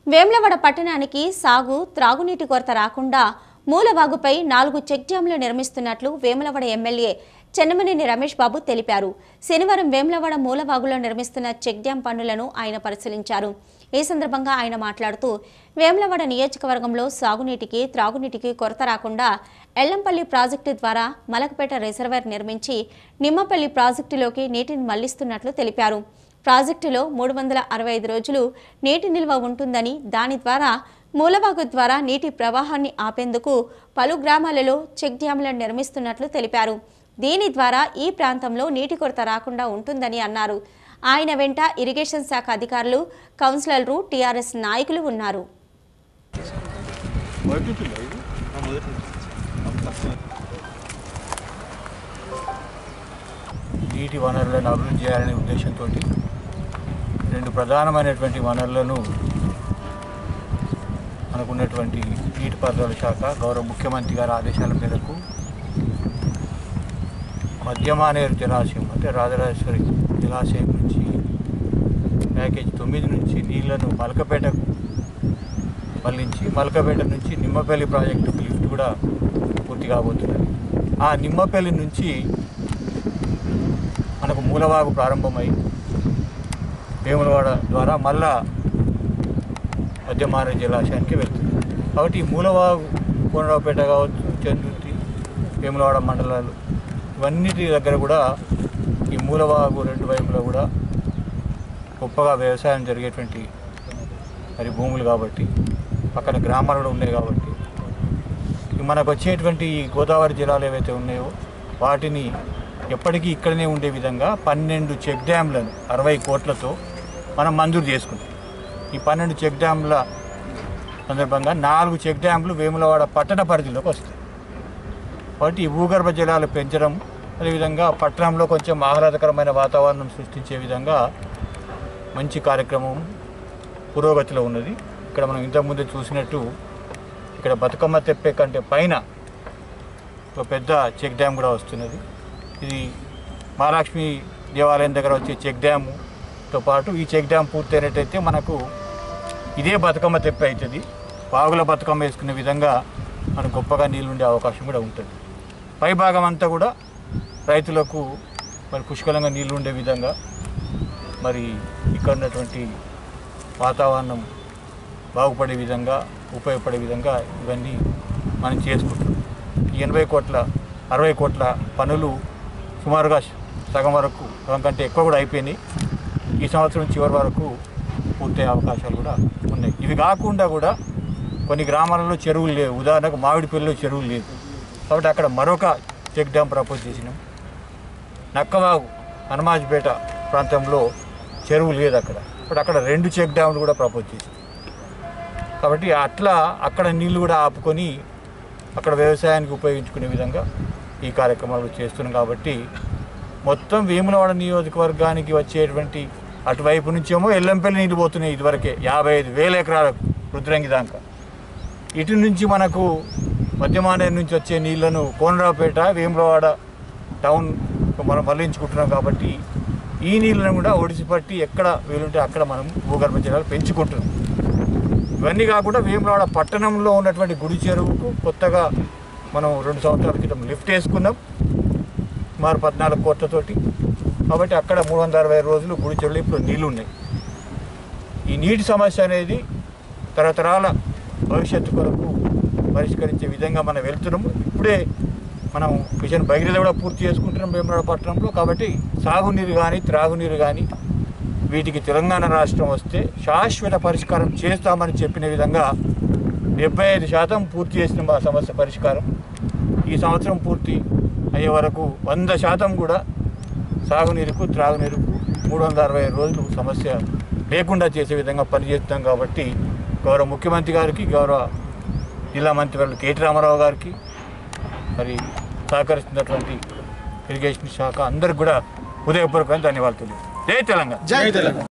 వేమ్లవాడ పట్టణానికి సాగు త్రాగునీటి కొరత రాకుండా మూలవాగుపై నాలుగు చెక్ డ్యాంలు నిర్మిస్తున్నట్లు వేములవాడ ఎమ్మెల్యే చెన్నమనేని రమేష్ బాబు తెలిపారు శనివారం వేములవాడ మూలవాగులో నిర్మిస్తున్న చెక్ డ్యాం పనులను ఆయన పరిశీలించారు ఈ సందర్భంగా ఆయన మాట్లాడుతూ వేములవాడ నియోజకవర్గంలో సాగునీటికి త్రాగునీటికి కొరత రాకుండా ఎల్లంపల్లి ప్రాజెక్టు ద్వారా మలకపేట రిజర్వాయర్ నిర్మించి నిమ్మపల్లి ప్రాజెక్టులోకి నీటిని మళ్లిస్తున్నట్లు తెలిపారు ప్రాజెక్టులో మూడు వందల అరవై ఐదు రోజులు నీటి నిల్వ ఉంటుందని దాని ద్వారా మూలవాగు ద్వారా నీటి ప్రవాహాన్ని ఆపేందుకు పలు గ్రామాలలో చెక్ డ్యాంలను నిర్మిస్తున్నట్లు తెలిపారు దీని ద్వారా ఈ ప్రాంతంలో నీటి కొరత రాకుండా ఉంటుందని అన్నారు ఆయన వెంట ఇరిగేషన్ శాఖ అధికారులు కౌన్సిలర్లు టీఆర్ఎస్ నాయకులు ఉన్నారు నీటి వనరులను అభివృద్ధి చేయాలనే ఉద్దేశంతో రెండు ప్రధానమైనటువంటి వనరులను మనకున్నటువంటి నీటిపారుదల శాఖ గౌరవ ముఖ్యమంత్రి గారి ఆదేశాల మేరకు మధ్యమానేరు జలాశయం అంటే రాజరాజేశ్వరి జలాశయం నుంచి ప్యాకేజ్ తొమ్మిది నుంచి నీళ్లను మలకపేటకు మళ్ళించి మలకపేట నుంచి నిమ్మపల్లి ప్రాజెక్టుకు లిఫ్ట్ కూడా పూర్తి కాబోతున్నది ఆ నిమ్మపల్లి నుంచి మనకు మూలవాగు ప్రారంభమై వేములవాడ ద్వారా మళ్ళా మధ్యమాన జలాశయానికి వెళ్తుంది కాబట్టి ఈ మూలవాగు కోనరావుపేట కావచ్చు చంద్రుతి వేములవాడ మండలాలు ఇవన్నిటి దగ్గర కూడా ఈ మూలవాగు రెండు వైపులా కూడా గొప్పగా వ్యవసాయం జరిగేటువంటి మరి భూములు కాబట్టి పక్కన గ్రామాలు కూడా ఉన్నాయి కాబట్టి ఈ మనకు వచ్చేటువంటి ఈ గోదావరి జిల్లాలు ఏవైతే ఉన్నాయో వాటిని ఎప్పటికీ ఇక్కడనే ఉండే విధంగా పన్నెండు చెక్ డ్యాంలను అరవై కోట్లతో మనం మంజూరు చేసుకుంటాం ఈ పన్నెండు చెక్ డ్యాంల సందర్భంగా నాలుగు చెక్ డ్యాంలు వేములవాడ పట్టణ పరిధిలోకి వస్తాయి కాబట్టి ఈ భూగర్భ జలాలు పెంచడం అదేవిధంగా పట్టణంలో కొంచెం ఆహ్లాదకరమైన వాతావరణం సృష్టించే విధంగా మంచి కార్యక్రమం పురోగతిలో ఉన్నది ఇక్కడ మనం ఇంతకుముందే చూసినట్టు ఇక్కడ బతుకమ్మ తెప్పే కంటే పైన ఒక పెద్ద చెక్ డ్యామ్ కూడా వస్తున్నది ఇది మహాలక్ష్మి దేవాలయం దగ్గర వచ్చే చెక్ డ్యాముతో పాటు ఈ చెక్ డ్యామ్ పూర్తయినట్టయితే మనకు ఇదే బతుకమ్మ తెప్ప అవుతుంది వాగుల బతుకమ్మ వేసుకునే విధంగా మనకు గొప్పగా నీళ్ళు ఉండే అవకాశం కూడా ఉంటుంది పై భాగం అంతా కూడా రైతులకు మరి పుష్కలంగా నీళ్ళు ఉండే విధంగా మరి ఇక్కడ ఉన్నటువంటి వాతావరణం బాగుపడే విధంగా ఉపయోగపడే విధంగా ఇవన్నీ మనం చేసుకుంటాం ఈ ఎనభై కోట్ల అరవై కోట్ల పనులు సుమారుగా సగం వరకు సగం కంటే ఎక్కువ కూడా అయిపోయినాయి ఈ సంవత్సరం చివరి వరకు పూర్తయ్యే అవకాశాలు కూడా ఉన్నాయి ఇవి కాకుండా కూడా కొన్ని గ్రామాలలో చెరువులు లేవు ఉదాహరణకు మామిడిపల్లిలో చెరువులు లేవు కాబట్టి అక్కడ మరొక చెక్ డ్యామ్ ప్రపోజ్ చేసినాం నక్కవాగు హనుమాజ్పేట ప్రాంతంలో చెరువు లేదు అక్కడ ఇప్పుడు అక్కడ రెండు చెక్ డ్యాములు కూడా ప్రపోజ్ చేసింది కాబట్టి అట్లా అక్కడ నీళ్లు కూడా ఆపుకొని అక్కడ వ్యవసాయానికి ఉపయోగించుకునే విధంగా ఈ కార్యక్రమాలు చేస్తున్నాం కాబట్టి మొత్తం వేములవాడ నియోజకవర్గానికి వచ్చేటువంటి అటువైపు నుంచేమో ఎల్లంపల్లి నీళ్ళు పోతున్నాయి ఇదివరకే యాభై ఐదు వేల ఎకరాలకు రుద్రంగి దాకా ఇటు నుంచి మనకు మధ్యమానేరు నుంచి వచ్చే నీళ్లను కోనరావుపేట వేములవాడ టౌన్ మనం మళ్లించుకుంటున్నాం కాబట్టి ఈ నీళ్ళను కూడా ఒడిసిపట్టి ఎక్కడ వీలుంటే అక్కడ మనం భూగర్భ జలాలు పెంచుకుంటున్నాం ఇవన్నీ కాకుండా వేములవాడ పట్టణంలో ఉన్నటువంటి గుడి చెరువుకు కొత్తగా మనం రెండు సంవత్సరాల క్రితం లిఫ్ట్ వేసుకున్నాం సుమారు పద్నాలుగు కోట్లతోటి కాబట్టి అక్కడ మూడు వందల అరవై రోజులు గుడి చెరువులు ఇప్పుడు నీళ్లు ఉన్నాయి ఈ నీటి సమస్య అనేది తరతరాల భవిష్యత్తు కొరకు పరిష్కరించే విధంగా మనం వెళ్తున్నాము ఇప్పుడే మనం మిషన్ భగీరథ కూడా పూర్తి చేసుకుంటున్నాం వేములవాడ పట్టణంలో కాబట్టి సాగునీరు కానీ త్రాగునీరు కానీ వీటికి తెలంగాణ రాష్ట్రం వస్తే శాశ్వత పరిష్కారం చేస్తామని చెప్పిన విధంగా డెబ్బై ఐదు శాతం పూర్తి చేసిన మా సమస్య పరిష్కారం ఈ సంవత్సరం పూర్తి అయ్యే వరకు వంద శాతం కూడా సాగునీరుకు త్రాగునీరుకు మూడు వందల అరవై రోజులు సమస్య లేకుండా చేసే విధంగా పనిచేస్తాం కాబట్టి గౌరవ ముఖ్యమంత్రి గారికి గౌరవ జిల్లా మంత్రి కేటీ రామారావు గారికి మరి సహకరిస్తున్నటువంటి ఇరిగేషన్ శాఖ అందరికి కూడా హృదయపూర్వకంగా ధన్యవాదాలు తెలియజేస్తాను. జై తెలంగాణ జై తెలంగాణ